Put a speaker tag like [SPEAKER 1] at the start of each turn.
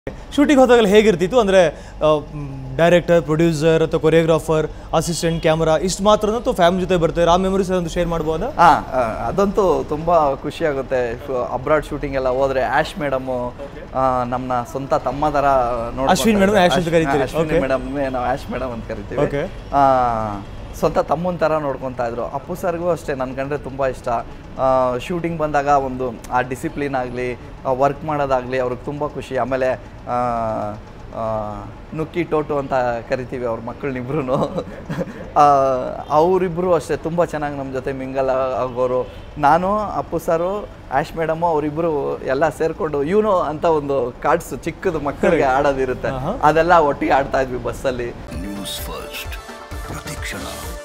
[SPEAKER 1] Shooting ಹೋದಾಗಲ್ಲ ಹೇಗಿರ್ತಿತ್ತು ಅಂದರೆ ಡೈರೆಕ್ಟರ್ ಪ್ರೊಡ್ಯೂಸರ್ ಅಥವಾ ಕೊರಿಯೋಗ್ರಾಫರ್ ಅಸಿಸ್ಟೆಂಟ್ ಕ್ಯಾಮರಾ ಇಷ್ಟು ಮಾತ್ರ ಅಥವಾ ಫ್ಯಾಮಿಲಿ ಜೊತೆ ಬರ್ತಾರೆ ಆ ಮೆಮೊರೀಸ್ ಒಂದು ಶೇರ್ ಮಾಡ್ಬೋದಾ
[SPEAKER 2] ಹಾ ಆ, ಅದಂತೂ ತುಂಬಾ ಖುಷಿ ಆಗುತ್ತೆ ಅಬ್ರಾಡ್ ಶೂಟಿಂಗ್ ಎಲ್ಲ ಹೋದ್ರೆ ಆಶ್ ಮೇಡಮ್ ನಮ್ಮನ್ನ ಸ್ವಂತ ತಮ್ಮ ತರ ನೋಡ್ಕೊಂತಾರೆ.
[SPEAKER 1] ಅಶ್ವಿನ್ madam ನ ಆಶ್ ಅಂತ
[SPEAKER 2] ಅಶ್-
[SPEAKER 1] ಕರಿತೀರಿ.
[SPEAKER 2] ಹಾ, ಅಶ್ವಿನಿ
[SPEAKER 1] Okay.
[SPEAKER 2] ಮೇಡಮ್ ನಾವು ಆಶ್ ಮೇಡಮ್ ಅಂತ ಕರಿತೀವಿ
[SPEAKER 1] Okay.
[SPEAKER 2] ಆ, ಸ್ವಂತ ತಮ್ಮನ ಥರ ನೋಡ್ಕೊತಾ ಇದ್ರು ಅಪ್ಪು ಸರ್ಗೂ ಅಷ್ಟೇ ನನ್ನ ಕಂಡ್ರೆ ತುಂಬ ಇಷ್ಟ ಶೂಟಿಂಗ್ ಬಂದಾಗ ಒಂದು ಆ ಡಿಸಿಪ್ಲಿನ್ ಆಗಲಿ ವರ್ಕ್ ಮಾಡೋದಾಗಲಿ ಅವ್ರಿಗೆ ತುಂಬ ಖುಷಿ ಆಮೇಲೆ ಆ, ಆ, ನುಕ್ಕಿ ಟೋಟು ಅಂತ ಕರಿತೀವಿ ಅವ್ರ ಮಕ್ಕಳನ್ನಿಬ್ರು ಅವರಿಬ್ಬರು ಅಷ್ಟೇ ತುಂಬ ಚೆನ್ನಾಗಿ ನಮ್ಮ ಜೊತೆ ಮಿಂಗಲ್ ಆಗೋರು ನಾನು ಅಪ್ಪು ಸರು ಆಶ್ ಮೇಡಮು ಅವರಿಬ್ಬರು ಎಲ್ಲ ಸೇರಿಕೊಂಡು ಯೂನೋ ಅಂತ ಒಂದು ಕಾರ್ಡ್ಸ್ ಚಿಕ್ಕದು ಮಕ್ಕಳಿಗೆ ಆಡೋದಿರುತ್ತೆ ಅದೆಲ್ಲ ಒಟ್ಟಿಗೆ ಆಡ್ತಾ ಇದ್ವಿ ಬಸ್ಸಲ್ಲಿ
[SPEAKER 3] ನ್ಯೂಸ್ ಫಸ್ಟ್ ಪ್ರತಿಕ್ಷಣ